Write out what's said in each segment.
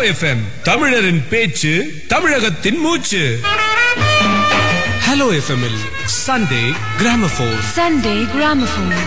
FM தமிழரின் பேச்சு தமிழகத்தின் மூச்சு hello FM Sunday gramophone Sunday Gramophone.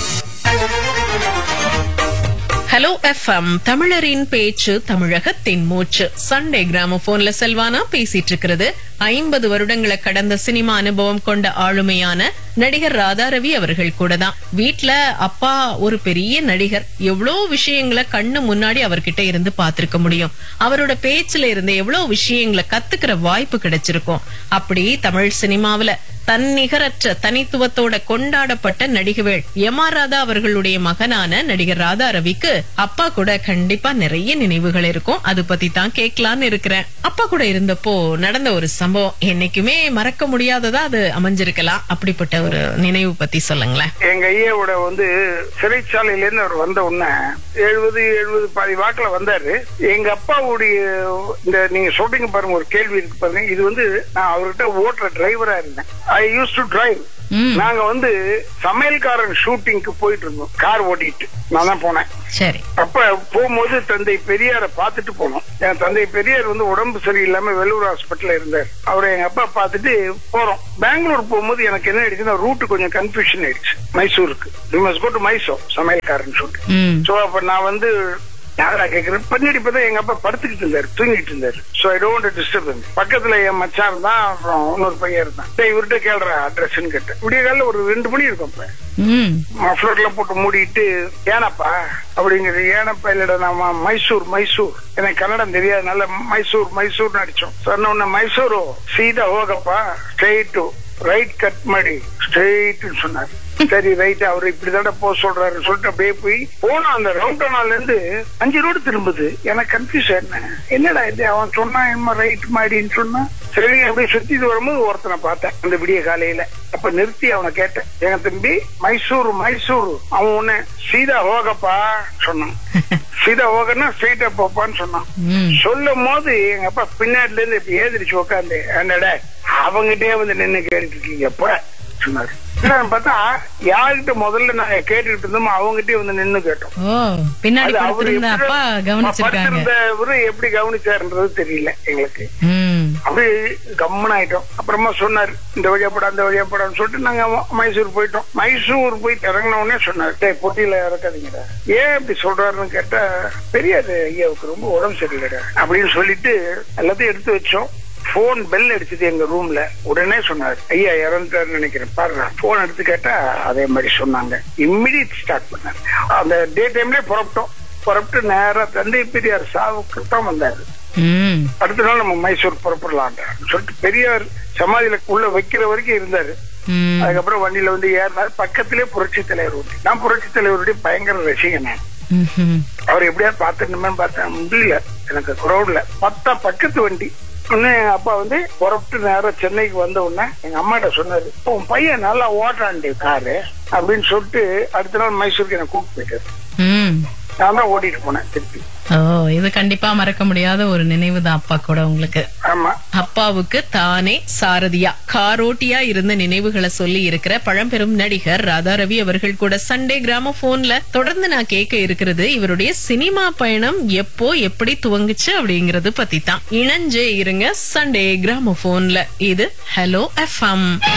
Hello FM தமிழரின் பேச்சு தமிழகத்தின் மூச்சு சண்டே கிராமபோன்ல செல்வானா பேசிட்டு இருக்கிறது ஐம்பது வருடங்களை கடந்த சினிமா அனுபவம் கொண்ட ஆளுமையான நடிகர் ராதாரவி அவர்கள் கூட தான் வீட்ல அப்பா ஒரு பெரிய நடிகர் எவ்வளவு விஷயங்களை கண்ணு முன்னாடி அவர்கிட்ட இருந்து பார்த்திருக்க முடியும் அவரோட பேச்சுல இருந்து எவ்வளவு விஷயங்களை கத்துக்கிற வாய்ப்பு கிடைச்சிருக்கும் அப்படி தமிழ் சினிமாவுல தன்னிகரற்ற தனித்துவத்தோட கொண்டாடப்பட்ட நடிகவேள் எம் ஆர் ராதா அவர்களுடைய மகனான நடிகர் ராதா ரவிக்கு அப்பா கூட கண்டிப்பா நிறைய நினைவுகள் இருக்கும் அது பத்தி தான் கேட்கலான்னு இருக்கிறேன் அப்பா கூட இருந்தப்போ நடந்த ஒரு சம்பவம் என்னைக்குமே மறக்க முடியாததா அது அமைஞ்சிருக்கலாம் அப்படிப்பட்ட ஒரு நினைவு பத்தி சொல்லுங்களேன் எங்க ஐயாவோட வந்து சிறைச்சாலையில இருந்து அவர் வந்த உடனே எழுபது எழுபது பாதி வாக்குல வந்தாரு எங்க அப்பாவுடைய இந்த நீங்க சொல்றீங்க பாருங்க ஒரு கேள்வி இருக்கு பாருங்க இது வந்து நான் அவர்கிட்ட ஓட்டுற டிரைவரா இருந்தேன் ஐ யூஸ் டு டிரைவ் நாங்க வந்து சமையல்காரன் ஷூட்டிங்க்கு போயிட்டு இருந்தோம் கார் ஓட்டிட்டு நான் தான் போனேன் சரி அப்ப போகும்போது தந்தை பெரியாரை பார்த்துட்டு போனோம் என் தந்தை பெரியார் வந்து உடம்பு சரியில்லாம வெள்ளூர் ஹாஸ்பிட்டல்ல இருந்தார் அவரை எங்க அப்பா பார்த்துட்டு போறோம் பெங்களூர் போகும்போது எனக்கு என்ன ஆயிடுச்சுன்னா ரூட் கொஞ்சம் கன்ஃபியூஷன் ஆயிடுச்சு மைசூருக்கு you must go to Mysore சமையல்காரன் ஷூட் ம் சோ அப்ப நான் வந்து யாரா கேக்குறேன் பின்னாடி பார்த்தா எங்க அப்பா படுத்துக்கிட்டு இருந்தாரு தூங்கிட்டு இருந்தாரு சோ ஐ டோன்ட் டிஸ்டர்ப் பக்கத்துல என் மச்சான் இருந்தான் அப்புறம் இன்னொரு பையன் இருந்தான் டேய், இவர்கிட்ட கேள்ற அட்ரஸ்ன்னு கேட்டேன் விடிய காலையில ஒரு ரெண்டு மணி இருக்கும் அப்ப ம் மஃப்ளர்ல போட்டு மூடிட்டு ஏனப்பா அப்படிங்கிறது ஏனப்பா இல்லடா நாம மைசூர் மைசூர் எனக்கு கன்னடம் தெரியாதனால மைசூர் மைசூர் அடிச்சோம் சொன்ன உடனே மைசூரு சீதா ಹೋಗப்பா ஸ்ட்ரெயிட் ரைட் கட் ಮಾಡಿ ஸ்ட்ரெயிட் சொன்னாரு சரி ரைட் அவர் இப்படிதான் போக சொல்றாரு சொல்லிட்டு அப்படியே போய் போனா அந்த ரவுண்டனால இருந்து அஞ்சு ரோடு திரும்புது எனக்கு கன்ஃபியூஸ் என்ன என்னடா இது அவன் சொன்னா என்ன ரைட் மாடின்னு சொன்னா சரி அப்படியே சுத்திட்டு வரும்போது ஒருத்தனை பார்த்தேன் அந்த விடிய காலையில அப்ப நிறுத்தி அவனை கேட்டேன் எங்க தம்பி மைசூர் மைசூர் அவன் உன்ன சீதா ஹோகப்பா சொன்னான் சீதா ஹோகன்னா ஸ்ட்ரெயிட்டா போப்பான்னு சொன்னான் ம் சொல்லும் போது எங்க அப்பா பின்னாடில இருந்து இப்ப ஏதிரிச்சு உட்காந்து என்னடா அவங்கிட்டே வந்து நின்னு கேட்டுட்டு இருக்கீங்க எப்ப சொன்னாரு என்னன்னு பார்த்தா யார்கிட்ட முதல்ல நாங்க கேட்டுட்டு இருந்தோமோ அவங்ககிட்டயே வந்து நின்னு கேட்டோம் ஓ பின்னாடி அது அவரு படுத்திருந்த எப்படி- அப்பா கவனிச்சிருக்காங்க படுத்திருந்தவரு எப்படி கவனிச்சாருன்றது தெரியல எங்களுக்கு ம் அப்படியே கம்மன் ஆயிட்டோம் அப்புறமா சொன்னார் இந்த வழியா போட அந்த வழியா போடான்னு சொல்லிட்டு நாங்க ம- மைசூர் போயிட்டோம் மைசூர் போய் இறங்கின உடனே சொன்னார் டேய் பொட்டியில இறக்காதீங்கடா ஏன் இப்படி சொல்றாருன்னு கேட்டா தெரியாது ஐயாவுக்கு ரொம்ப உடம்பு சரியில்லைடா அப்படின்னு சொல்லிட்டு எல்லாத்தையும் எடுத்து வச்சோம் போன் பெல் அடிச்சது எங்க ரூம்ல உடனே சொன்னார் ஐயா இறந்துட்டாருன்னு நினைக்கிறேன் பாருங்க போன் எடுத்து கேட்டா அதே மாதிரி சொன்னாங்க இம்மிடியட் ஸ்டார்ட் பண்ணாரு அந்த டே டைம்லயே புறப்பட்டோம் புறப்பட்டு நேரா தந்தை பெரியார் சாவுக்கு தான் வந்தாரு ம் அடுத்த நாள் நம்ம மைசூர் புறப்படலாம் சொல்லிட்டு பெரியார் சமாதியில உள்ள வைக்கிற வரைக்கும் இருந்தாரு ம் அதுக்கப்புறம் வண்டியில வந்து ஏறினார் பக்கத்திலே புரட்சி தலைவர் உண்டு நான் புரட்சி தலைவருடைய பயங்கர ரசிகன் நான். ம்ஹும். அவர் எப்படியாவது பாத்துக்கணுமே பார்த்தேன் முடியல எனக்கு கிரௌட்ல பத்தா பக்கத்து வண்டி உடனே எங்க அப்பா வந்து புறப்பட்டு நேரம் சென்னைக்கு வந்த உடனே எங்க அம்மாட்ட சொன்னாரு உன் பையன் நல்லா ஓட்டாண்டி காரு அப்படின்னு சொல்லிட்டு அடுத்த நாள் மைசூருக்கு என்ன கூப்பிட்டு போயிட்டாரு ம் நான் தான் ஓட்டிட்டு போனேன் திருப்பி ஓ இது கண்டிப்பா மறக்க முடியாத ஒரு நினைவு தான் அப்பா கூட உங்களுக்கு ஆமா அப்பாவுக்கு தானே சாரதியா காரோட்டியா இருந்த நினைவுகளை சொல்லி இருக்கிற பழம்பெரும் நடிகர் ராதாரவி அவர்கள் கூட சண்டே கிராம போன்ல தொடர்ந்து நான் கேட்க இருக்கிறது இவருடைய சினிமா பயணம் எப்போ எப்படி துவங்குச்சு அப்படிங்கறது பத்தி தான் இணைஞ்சே இருங்க சண்டே கிராம போன்ல இது ஹலோ எஃப்எம்